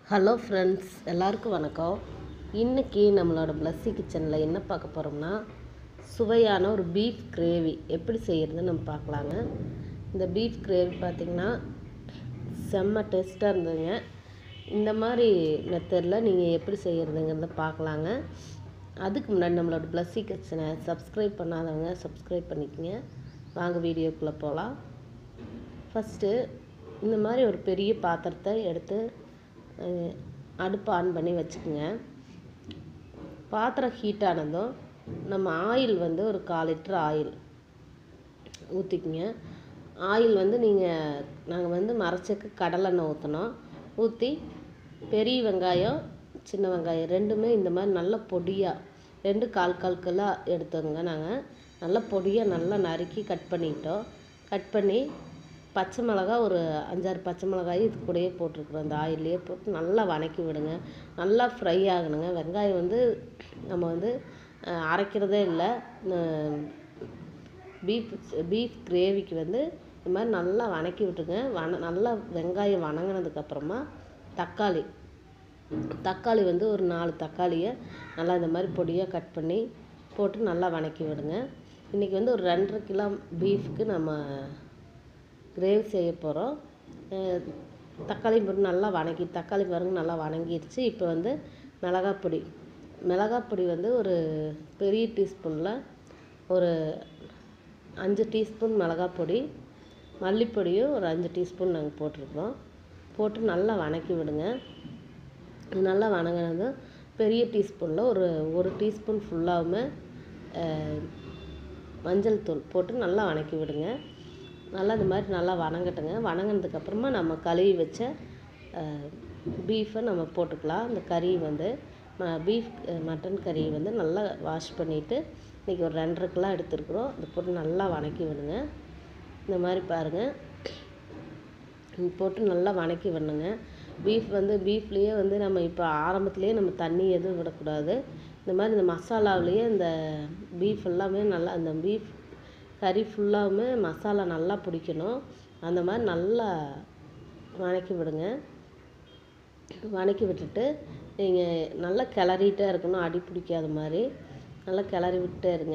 hello friends எல்லாருக்கும் வணக்கம் இன்றைக்கி நம்மளோட பிளஸ்ஸி கிச்சனில் என்ன பார்க்க போகிறோம்னா சுவையான ஒரு பீஃப் கிரேவி எப்படி செய்கிறதுன்னு நம்ம பார்க்கலாங்க இந்த பீஃப் கிரேவி பார்த்திங்கன்னா செம்ம டேஸ்ட்டாக இருந்ததுங்க இந்த மாதிரி மெத்தடில் நீங்கள் எப்படி செய்கிறதுங்கிறத பார்க்கலாங்க அதுக்கு முன்னாடி நம்மளோட பிளஸ்ஸி கிச்சனை சப்ஸ்கிரைப் பண்ணாதவங்க சப்ஸ்கிரைப் பண்ணிக்கோங்க வாங்க வீடியோக்குள்ளே போகலாம் ஃபஸ்ட்டு இந்த மாதிரி ஒரு பெரிய பாத்திரத்தை எடுத்து அஹ், அடுப்பை ஆன் பண்ணி வச்சுக்கோங்க பாத்திரம் ஹீட் ஆனதும் நம்ம ஆயில் வந்து ஒரு கால் லிட்டர் ஆயில் ஊற்றிக்குங்க ஆயில் வந்து நீங்கள் நாங்கள் வந்து மரச்சக்கு கடலெண்ணெய் ஊற்றினோம் ஊற்றி பெரிய வெங்காயம் சின்ன வெங்காயம் ரெண்டுமே இந்த மாதிரி நல்ல பொடியாக ரெண்டு கால் கால் கல்லாக எடுத்தோங்க நாங்கள் நல்ல பொடியாக நல்லா நறுக்கி கட் பண்ணிக்கிட்டோம் கட் பண்ணி பச்சை மிளகா ஒரு அஞ்சாறு பச்சை மிளகாய் இது கூடயே போட்டிருக்குறோம் அந்த ஆயிலே போட்டு நல்லா வதக்கி விடுங்க நல்லா ஃப்ரை ஆகணுங்க வெங்காயம் வந்து நம்ம வந்து அஹ், அரைக்கிறதே இல்லை பீஃப் பீஃப் கிரேவிக்கு வந்து இந்த மாதிரி நல்லா வதக்கி விட்டுருங்க வன நல்லா வெங்காயம் வணங்கினதுக்கப்புறமா தக்காளி தக்காளி வந்து ஒரு நாலு தக்காளியை நல்லா இந்த மாதிரி பொடியாக கட் பண்ணி போட்டு நல்லா வதக்கி விடுங்க இன்றைக்கி வந்து ஒரு ரெண்டரை கிலோ பீஃப்க்கு நம்ம கிரேவி செய்ய போகிறோம் தக்காளி போட்டு நல்லா வதக்கி தக்காளி பாருங்க நல்லா வதங்கிருச்சு இப்போ வந்து மிளகாப் பொடி மிளகாப் பொடி வந்து ஒரு பெரிய டீஸ்பூனில் ஒரு அஞ்சு டீஸ்பூன் மிளகாப் பொடி மல்லிப்பொடியும் ஒரு அஞ்சு டீஸ்பூன் நாங்கள் போட்டிருக்கோம் போட்டு நல்லா வதக்கி விடுங்க இது நல்லா வதங்கினதும் பெரிய டீஸ்பூனில் ஒரு ஒரு டீஸ்பூன் ஃபுல்லாவுமே மஞ்சள் தூள் போட்டு நல்லா வதக்கி விடுங்க நல்லா இந்த மாதிரி நல்லா வதங்கட்டுங்க வதங்கினதுக்கப்புறமா நம்ம கழுவி வச்ச பீஃபை நம்ம போட்டுக்கலாம் அந்த கறி வந்து பீஃப் மட்டன் கறி வந்து நல்லா வாஷ் பண்ணிவிட்டு இன்றைக்கி ஒரு ரெண்டரை கிலோ எடுத்துருக்குறோம் அதை போட்டு நல்லா வதக்கி விடுங்க இந்த மாதிரி பாருங்கள் இது போட்டு நல்லா வதக்கி விடணுங்க பீஃப் வந்து பீஃப்லேயே வந்து நம்ம இப்போ ஆரம்பத்துலேயே நம்ம தண்ணி எதுவும் விடக்கூடாது இந்த மாதிரி இந்த மசாலாவிலேயே இந்த பீஃப் எல்லாமே நல்லா அந்த பீஃப் கறி ஃபுல்லாவுமே மசாலா நல்லா பிடிக்கணும் அந்த மாதிரி நல்லா வதக்கி விடுங்க வதக்கி விட்டுட்டு நீங்கள் நல்லா கிளறிட்டே இருக்கணும் அடி பிடிக்காத மாதிரி நல்லா கிளறி விட்டே இருங்க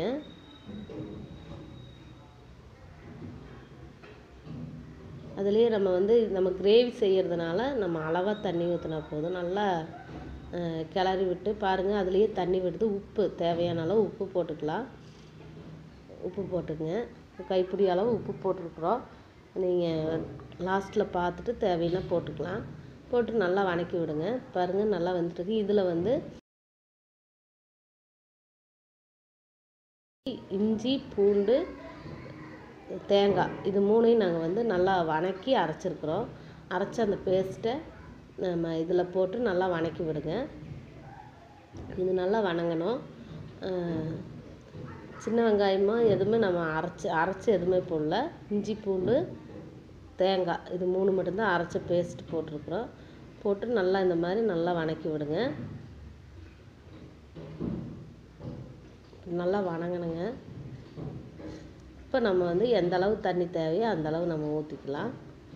அதுலேயே நம்ம வந்து நம்ம கிரேவி செய்கிறதுனால நம்ம அளவாக தண்ணி ஊற்றினா போதும் நல்லா அஹ், கிளறி விட்டு பாருங்கள் அதுலேயே தண்ணி விடுது உப்பு தேவையான அளவு உப்பு போட்டுக்கலாம் உப்பு போட்டுக்குங்க கைப்பிடி அளவு உப்பு போட்டிருக்குறோம் நீங்கள் லாஸ்ட்டில் பார்த்துட்டு தேவைன்னா போட்டுக்கலாம் போட்டு நல்லா வதக்கி விடுங்க பாருங்கள் நல்லா வந்துட்டுருக்கு இதில் வந்து இஞ்சி பூண்டு தேங்காய் இது மூணையும் நாங்கள் வந்து நல்லா வதக்கி அரைச்சிருக்கிறோம் அரைச்ச அந்த பேஸ்ட்டை நம்ம இதில் போட்டு நல்லா வதக்கி விடுங்க இது நல்லா வதங்கணும் அஹ், சின்ன வெங்காயமோ எதுவுமே நம்ம அரைச்சி அரைச்சி எதுவுமே போடல இஞ்சி பூண்டு தேங்காய் இது மூணு மட்டும்தான் அரைச்ச பேஸ்ட் போட்டிருக்குறோம் போட்டு நல்லா இந்த மாதிரி நல்லா வதக்கி விடுங்க நல்லா வதங்கணுங்க இப்போ நம்ம வந்து எந்த அளவு தண்ணி தேவையோ அந்த அளவு நம்ம ஊற்றிக்கலாம்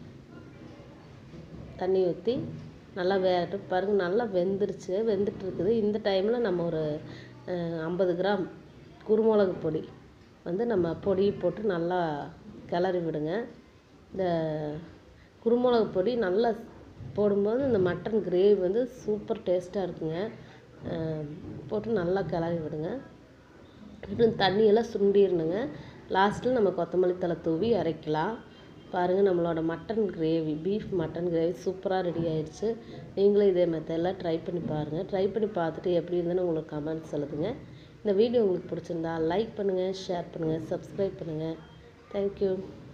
தண்ணி ஊற்றி நல்லா வேகட்டு பாருங்க நல்லா வெந்துருச்சு வெந்துட்டு இருக்குது இந்த டைமில் நம்ம ஒரு ஐம்பது கிராம் குருமிளகு பொடி வந்து நம்ம பொடி போட்டு நல்லா கிளறி விடுங்க இந்த குருமிளகு பொடி நல்லா போடும்போது இந்த மட்டன் கிரேவி வந்து சூப்பர் டேஸ்ட்டாக இருக்குங்க அஹ் போட்டு நல்லா கிளறி விடுங்க இன்னும் தண்ணியெல்லாம் சுண்டிடணுங்க லாஸ்ட்டில் நம்ம கொத்தமல்லி தழை தூவி இறக்கலாம் பாருங்கள் நம்மளோட mutton gravy beef mutton gravy சூப்பராக ரெடி ஆயிடுச்சு நீங்களும் இதே மெத்தடில் ட்ரை பண்ணி பாருங்கள் ட்ரை பண்ணி பார்த்துட்டு எப்படி இருந்துன்னு உங்களுக்கு கமெண்ட்ஸ் எழுதுங்க இந்த வீடியோ உங்களுக்கு பிடிச்சிருந்தா லைக் பண்ணுங்கள் ஷேர் பண்ணுங்கள் சப்ஸ்கிரைப் பண்ணுங்கள் தேங்க்யூ